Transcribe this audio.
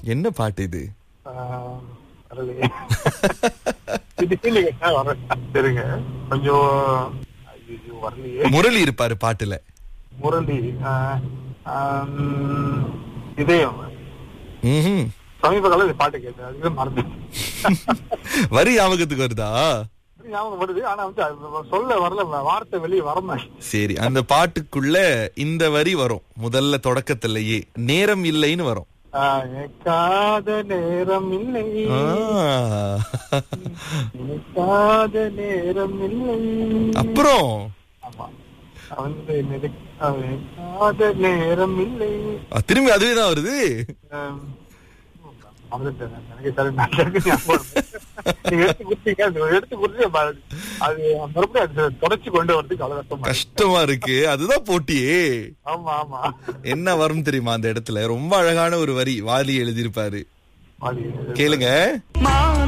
என்ன பாட்டு இது ஆஹ், வரலையே திடீர்னு கேட்டா வரல. சரிங்க கொஞ்சம் ஐயோ வரலையே முரளி இருப்பாரு பாட்டுல முரளி ஆஹ், ஆம், இதயம் ம்ஹும். சமீப காலம் இந்த பாட்டு கேட்டேன் அதுவே மறந்து வரி ஞாபகத்துக்கு வருதா ஞாபகம் வருது ஆனா வந்து அது சொல்ல வரல வார்த்தை வெளியே வரமாட்டேன் சரி அந்த பாட்டுக்குள்ள இந்த வரி வரும் முதல்ல தொடக்கத்திலேயே நேரம் இல்லைன்னு வரும் எனக்காத நேரம் இல்லை ஆ. எனக்காத நேரம் இல்லை அப்புறம் ஆமா வந்து எனக்காத நேரம் இல்லை அ, திரும்பி அதுவே தான் வருது ஆம், மறந்துட்டேன் நான். எனக்கு சரி நான் எனக்கு ஞாபகம் இல்லை. நீங்க எடுத்து கொடுத்தீங்க அது எடுத்து கொடுத்து ப- அது மறுபடியும் அது தொடச்சு கொண்டு வரதுக்கு அவ்வளவு கஷ்டமா இருக்கு. கஷ்டமா இருக்கு அதுதான் போட்டியே ஆமா ஆமா என்ன வரும் தெரியுமா அந்த இடத்துல ரொம்ப அழகான ஒரு வரி வாலி எழுதியிருப்பாரு மாலி கேளுங்க மா